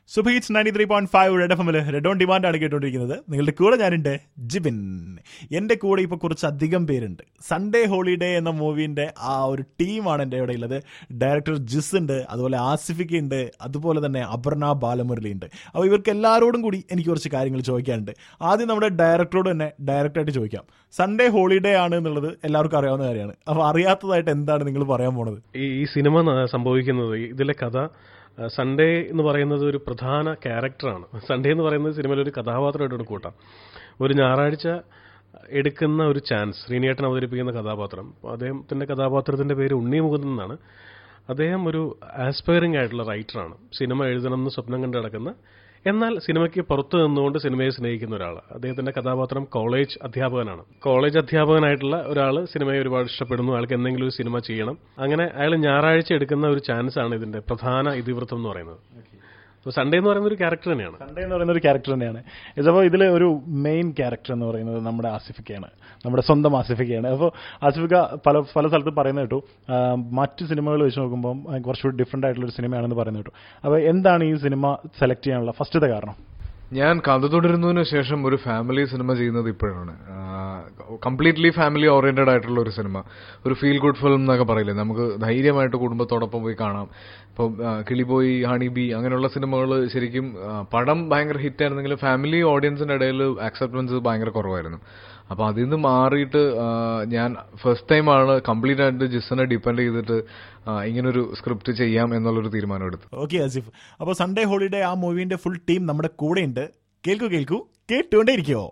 സുബ് hits ninety three point five red F എമ്മിൽ red on demand ആണ് കേട്ടുകൊണ്ടിരിക്കുന്നത് നിങ്ങളുടെ കൂടെ ഞാനുണ്ട് ജിബിൻ എൻ്റെ കൂടെ ഇപ്പോൾ കുറച്ച് അധികം പേരുണ്ട് സൺഡേ ഹോളിഡേ എന്ന മൂവിൻ്റെ ആ ഒരു ടീമാണ് എൻ്റെ ഇവിടെ ഉള്ളത് ഡയറക്ടർ ജിസ് ഉണ്ട് അതുപോലെ ആസിഫിക്ക ഉണ്ട് അതുപോലെ തന്നെ അപർണ ബാലമുരളി ഉണ്ട് അപ്പോൾ ഇവർക്ക് എല്ലാവരോടും കൂടി എനിക്ക് കുറച്ച് കാര്യങ്ങൾ ചോദിക്കാനുണ്ട് ആദ്യം നമ്മുടെ ഡയറക്ടറോട് തന്നെ ഡയറക്റ്റായിട്ട് ചോദിക്കാം സൺഡേ ഹോളിഡേ ആണ് എന്നുള്ളത് എല്ലാവർക്കും അറിയാവുന്ന കാര്യമാണ് അപ്പോൾ അറിയാത്തതായിട്ട് എന്താണ് നിങ്ങൾ പറയാൻ പോണത് ഈ ഈ സിനിമ ന- സംഭവിക്കുന്നത് ഇതിലെ കഥ ആ, സൺഡേ എന്ന് പറയുന്നത് ഒരു പ്രധാന ക്യാരക്ടറാണ് സൺഡേ എന്ന് പറയുന്നത് സിനിമയിൽ ഒരു കഥാപാത്രമായിട്ട് കൂട്ടാം ഒരു ഞായറാഴ്ച എടുക്കുന്ന ഒരു ചാൻസ് ശ്രീനിയേട്ടൻ അവതരിപ്പിക്കുന്ന കഥാപാത്രം അപ്പോൾ അദ്ദേഹത്തിന്റെ കഥാപാത്രത്തിന്റെ പേര് ഉണ്ണി മുകുന്ദൻ എന്നാണ് അദ്ദേഹം ഒരു ആസ്പയറിംഗ് ആയിട്ടുള്ള റൈറ്ററാണ് സിനിമ എഴുതണം എന്ന് സ്വപ്നം കണ്ട് നടക്കുന്ന എന്നാൽ സിനിമയ്ക്ക് പുറത്തു നിന്നുകൊണ്ട് സിനിമയെ സ്നേഹിക്കുന്ന ഒരാൾ അദ്ദേഹത്തിന്റെ കഥാപാത്രം കോളേജ് അധ്യാപകനാണ് കോളേജ് അധ്യാപകനായിട്ടുള്ള ഒരാൾ സിനിമയെ ഒരുപാട് ഇഷ്ടപ്പെടുന്നു അയാൾക്ക് എന്തെങ്കിലും ഒരു സിനിമ ചെയ്യണം അങ്ങനെ അയാൾ ഞായറാഴ്ച എടുക്കുന്ന ഒരു ചാൻസ് ആണ് ഇതിന്റെ പ്രധാന ഇതിവൃത്തം എന്ന് പറയുന്നത് അപ്പോൾ സൺഡേ എന്ന് പറയുന്ന ഒരു ക്യാരക്ടർ തന്നെയാണ് സൺഡേ എന്ന് പറയുന്ന ഒരു ക്യാരക്ടർ തന്നെയാണ് അപ്പോൾ ഇതിൽ ഒരു മെയിൻ ക്യാരക്ടർ എന്ന് പറയുന്നത് നമ്മുടെ ആസിഫിക്കയാണ് നമ്മുടെ സ്വന്തം ആസിഫിക്കയാണ് അപ്പോൾ ആസിഫിക്ക പല പല സ്ഥലത്ത് പറയുന്നത് കേട്ടു ആ, മറ്റു സിനിമകൾ വെച്ച് നോക്കുമ്പോൾ ആ, കുറച്ചുകൂടി ഡിഫറെൻ്റ് ആയിട്ടുള്ള ഒരു സിനിമയാണെന്ന് പറയുന്നത് കേട്ടു അപ്പോൾ എന്താണ് ഈ സിനിമ സെലക്ട് ചെയ്യാനുള്ള ഫസ്റ്റത്തെ കാരണം ഞാൻ കഥ തുടരുന്നതിന് ശേഷം ഒരു ഫാമിലി സിനിമ ചെയ്യുന്നത് ഇപ്പോഴാണ് കംപ്ലീറ്റ്ലി ഫാമിലി ഓറിയന്റഡ് ആയിട്ടുള്ള ഒരു സിനിമ ഒരു ഫീൽ ഗുഡ് ഫിലിം എന്നൊക്കെ പറയില്ലേ നമുക്ക് ധൈര്യമായിട്ട് കുടുംബത്തോടൊപ്പം പോയി കാണാം ഇപ്പം ആ, കിളിബോയ് ഹണി ബി അങ്ങനെയുള്ള സിനിമകൾ ശരിക്കും ആ, പടം ഭയങ്കര ഹിറ്റ് ആയിരുന്നെങ്കിലും ഫാമിലി ഓഡിയൻസിന്റെ ഇടയിൽ ആക്സെപ്റ്റൻസ് ഭയങ്കര കുറവായിരുന്നു അപ്പൊ അതിൽ നിന്ന് മാറിയിട്ട് ആ, ഞാൻ ഫസ്റ്റ് ടൈമാണ് കംപ്ലീറ്റ് ആയിട്ട് ജിസ്സിനെ ഡിപ്പെൻഡ് ചെയ്തിട്ട് ആ, ഇങ്ങനൊരു സ്ക്രിപ്റ്റ് ചെയ്യാം എന്നുള്ളൊരു തീരുമാനം എടുത്തു ഓക്കെ ആസിഫ് അപ്പോൾ സൺഡേ ഹോളിഡേ ആ മൂവിൻ്റെ ഫുൾ ടീം നമ്മുടെ കൂടെയുണ്ട് കേൾക്കൂ കേൾക്കൂ കേട്ടുകൊണ്ടേ ഇരിക്കുമോ